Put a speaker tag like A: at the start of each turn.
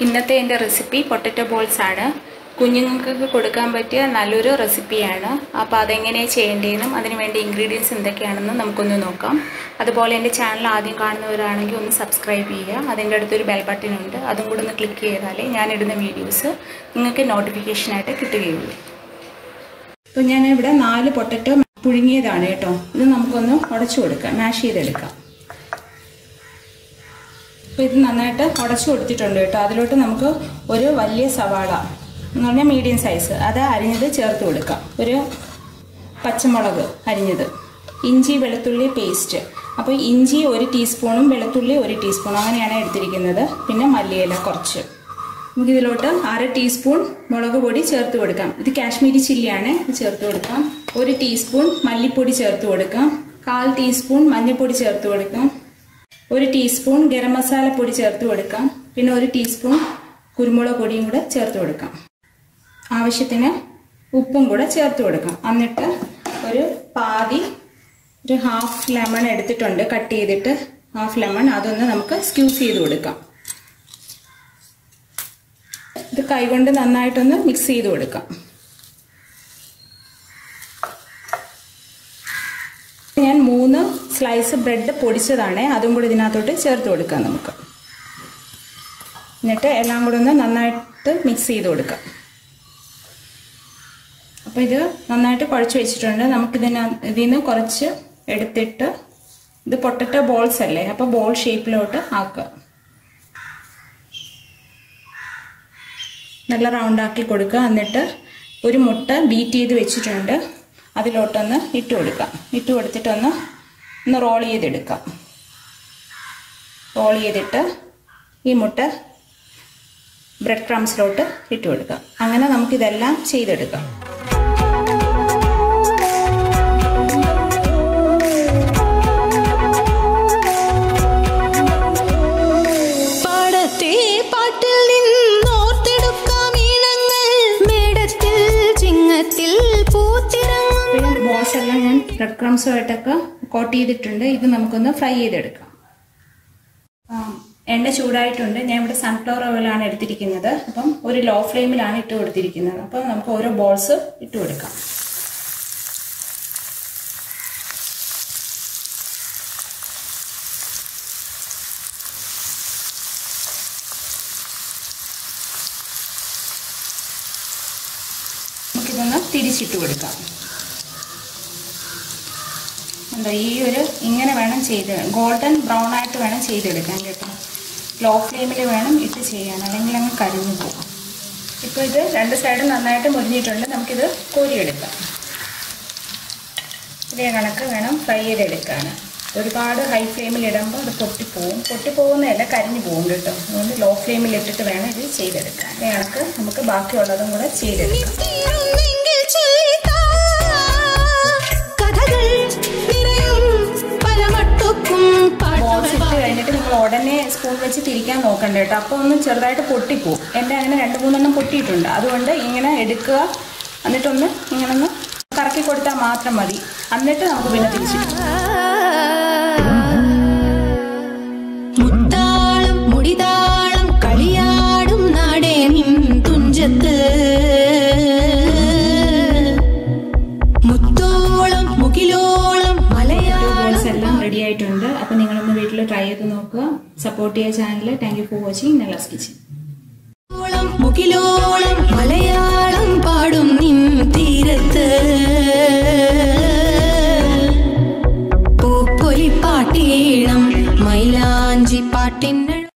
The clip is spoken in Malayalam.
A: ഇന്നത്തെ എൻ്റെ റെസിപ്പി പൊട്ടറ്റോ ബോൾസ് ആണ് കുഞ്ഞുങ്ങൾക്ക് കൊടുക്കാൻ പറ്റിയ നല്ലൊരു റെസിപ്പിയാണ് അപ്പോൾ അതെങ്ങനെയാണ് ചെയ്യേണ്ടതെന്നും അതിന് വേണ്ട ഇൻഗ്രീഡിയൻസ് എന്തൊക്കെയാണെന്നും നമുക്കൊന്ന് നോക്കാം അതുപോലെ എൻ്റെ ചാനൽ ആദ്യം കാണുന്നവരാണെങ്കിൽ ഒന്ന് സബ്സ്ക്രൈബ് ചെയ്യുക അതിൻ്റെ അടുത്തൊരു ബെൽ ബട്ടൺ ഉണ്ട് അതും കൂടെ ഒന്ന് ക്ലിക്ക് ചെയ്താലേ ഞാനിടുന്ന വീഡിയോസ് നിങ്ങൾക്ക് നോട്ടിഫിക്കേഷനായിട്ട് കിട്ടുകയുള്ളൂ അപ്പോൾ ഞാൻ ഇവിടെ നാല് പൊട്ടറ്റോ പുഴുങ്ങിയതാണ് കേട്ടോ ഇത് നമുക്കൊന്ന് ഉടച്ചു കൊടുക്കാം മാഷ് ചെയ്തെടുക്കാം അപ്പോൾ ഇത് നന്നായിട്ട് ഉടച്ചു കൊടുത്തിട്ടുണ്ട് കേട്ടോ അതിലോട്ട് നമുക്ക് ഒരു വലിയ സവാള എന്ന് പറഞ്ഞാൽ മീഡിയം സൈസ് അത് അരിഞ്ഞത് ചേർത്ത് കൊടുക്കാം ഒരു പച്ചമുളക് അരിഞ്ഞത് ഇഞ്ചി വെളുത്തുള്ളി പേസ്റ്റ് അപ്പോൾ ഇഞ്ചി ഒരു ടീസ്പൂണും വെളുത്തുള്ളി ഒരു ടീസ്പൂണും അങ്ങനെയാണ് എടുത്തിരിക്കുന്നത് പിന്നെ മല്ലിയില കുറച്ച് നമുക്കിതിലോട്ട് അര ടീസ്പൂൺ മുളക് പൊടി ചേർത്ത് കൊടുക്കാം ഇത് കാശ്മീരി ചില്ലിയാണ് ഇത് ചേർത്ത് കൊടുക്കാം ഒരു ടീസ്പൂൺ മല്ലിപ്പൊടി ചേർത്ത് കൊടുക്കാം കാൽ ടീസ്പൂൺ മഞ്ഞൾപ്പൊടി ചേർത്ത് കൊടുക്കാം ഒരു ടീസ്പൂൺ ഗരം മസാല പൊടി ചേർത്ത് കൊടുക്കാം പിന്നെ ഒരു ടീസ്പൂൺ കുരുമുളക് പൊടിയും കൂടെ ചേർത്ത് കൊടുക്കാം ആവശ്യത്തിന് ഉപ്പും കൂടെ ചേർത്ത് കൊടുക്കാം എന്നിട്ട് ഒരു പാതി ഒരു ഹാഫ് ലെമൺ എടുത്തിട്ടുണ്ട് കട്ട് ചെയ്തിട്ട് ഹാഫ് ലെമൺ അതൊന്ന് നമുക്ക് സ്ക്യൂസ് ചെയ്ത് കൊടുക്കാം ഇത് കൈകൊണ്ട് നന്നായിട്ടൊന്ന് മിക്സ് ചെയ്ത് കൊടുക്കാം ഞാൻ മൂന്ന് സ്ലൈസ് ബ്രെഡ് പൊടിച്ചതാണ് അതും കൂടി ഇതിനകത്തോട്ട് ചേർത്ത് കൊടുക്കാം നമുക്ക് എന്നിട്ട് എല്ലാം കൂടെ ഒന്ന് നന്നായിട്ട് മിക്സ് ചെയ്ത് കൊടുക്കാം അപ്പോൾ ഇത് നന്നായിട്ട് കുഴച്ച് വെച്ചിട്ടുണ്ട് നമുക്കിതിന ഇതിൽ നിന്ന് കുറച്ച് എടുത്തിട്ട് ഇത് പൊട്ടറ്റോ ബോൾസ് അല്ലേ അപ്പോൾ ബോൾ ഷേപ്പിലോട്ട് ആക്കുക നല്ല റൗണ്ടാക്കി കൊടുക്കുക എന്നിട്ട് ഒരു മുട്ട ബീറ്റ് ചെയ്ത് വെച്ചിട്ടുണ്ട് അതിലോട്ടൊന്ന് ഇട്ട് കൊടുക്കാം ഇട്ട് കൊടുത്തിട്ടൊന്ന് ഒന്ന് റോൾ ചെയ്തെടുക്കാം റോൾ ചെയ്തിട്ട് ഈ മുട്ട ബ്രെഡ് ക്രംസിലോട്ട് ഇട്ട് കൊടുക്കാം അങ്ങനെ നമുക്കിതെല്ലാം ചെയ്തെടുക്കാം
B: പാടത്തെ പാട്ടിൽ നിന്നോർത്തെടുക്കാം ഈണങ്ങൾ മേടത്തിൽ ചിങ്ങത്തിൽ പൂത്തിറങ്ങും
A: പിന്നെ ബോൾസ് എല്ലാം ഞാൻ ബ്രെഡ് ക്രംസുമായിട്ടൊക്കെ കോട്ട് ചെയ്തിട്ടുണ്ട് ഇത് നമുക്കൊന്ന് ഫ്രൈ ചെയ്തെടുക്കാം ആ, എണ്ണ ചൂടായിട്ടുണ്ട് ഞാൻ ഇവിടെ സൺഫ്ലവർ ഓയിലാണ് എടുത്തിരിക്കുന്നത് അപ്പം ഒരു ലോ ഫ്ലെയിമിലാണ് ഇട്ട് കൊടുത്തിരിക്കുന്നത് അപ്പം നമുക്ക് ഓരോ ബോൾസ് ഇട്ട് കൊടുക്കാം നമുക്കിതൊന്ന് തിരിച്ചിട്ട് കൊടുക്കാം എന്താ ഈ ഒരു ഇങ്ങനെ വേണം ചെയ്ത് ഗോൾഡൻ ബ്രൗൺ ആയിട്ട് വേണം ചെയ്തെടുക്കാൻ കേട്ടോ ലോ ഫ്ലെയിമിൽ വേണം ഇട്ട് ചെയ്യാൻ അല്ലെങ്കിൽ അങ്ങ് കരിഞ്ഞു പോകും ഇപ്പോൾ ഇത് രണ്ട് സൈഡും നന്നായിട്ട് മുരിഞ്ഞിട്ടുണ്ട് നമുക്കിത് കോരിയെടുക്കാം ഇതേ കണക്ക് വേണം ഫ്രൈ ചെയ്തെടുക്കാൻ ഒരുപാട് ഹൈ ഫ്ലെയിമിൽ ഇടുമ്പോൾ അത് പൊട്ടിപ്പോവും പൊട്ടിപ്പോകുന്നതല്ല കരിഞ്ഞു പോകും കേട്ടോ അതുകൊണ്ട് ലോ ഫ്ലെയിമിൽ ഇട്ടിട്ട് വേണം ഇത് ചെയ്തെടുക്കാൻ ഇതേ കണക്ക് നമുക്ക് ബാക്കിയുള്ളതും കൂടെ ചെയ്തെടുക്കാം
B: തീരുന്നെങ്കിൽ ചൊല്ലിത്താ. കഥകൾ നിറയും പല മട്ടുക്കും
A: ബോൾസ്
B: പാട്ടുകൾ
A: ഇട്ട് കഴിഞ്ഞിട്ട് നിങ്ങൾ ഉടനെ സ്പൂൺ വെച്ച് തിരിക്കാൻ നോക്കണ്ട കേട്ടോ അപ്പോൾ ഒന്ന് ചെറുതായിട്ട് പൊട്ടിപ്പോവും എൻ്റെ അങ്ങനെ രണ്ട് മൂന്നെണ്ണം പൊട്ടിയിട്ടുണ്ട് അതുകൊണ്ട് ഇങ്ങനെ എടുക്കുക എന്നിട്ടൊന്ന് ഇങ്ങനെ ഒന്ന് കറക്കി കൊടുത്താൽ മാത്രം മതി എന്നിട്ട് നമുക്ക് പിന്നെ തിരിച്ചിട്ട്
B: മുത്താളം മുടിതാളം കളിയാടും നാടേ നിൻ തുഞ്ചത്ത് മുത്തോളം മുകിലോളം മലയാളം
A: ബോൾസ് എല്ലാം റെഡി ആയിട്ടുണ്ട് അപ്പോൾ നിങ്ങളൊന്ന് വീട്ടിൽ ട്രൈ ചെയ്ത് നോക്കുക സപ്പോർട്ട് ചെയ്യുക channel thank you for watching Nella's kitchen
B: മുകിലോളം മലയാളം പാടും നിൻ തീരത്ത് പൂപ്പൊലി പാട്ടീണം മൈലാഞ്ചി പാട്ടിൻ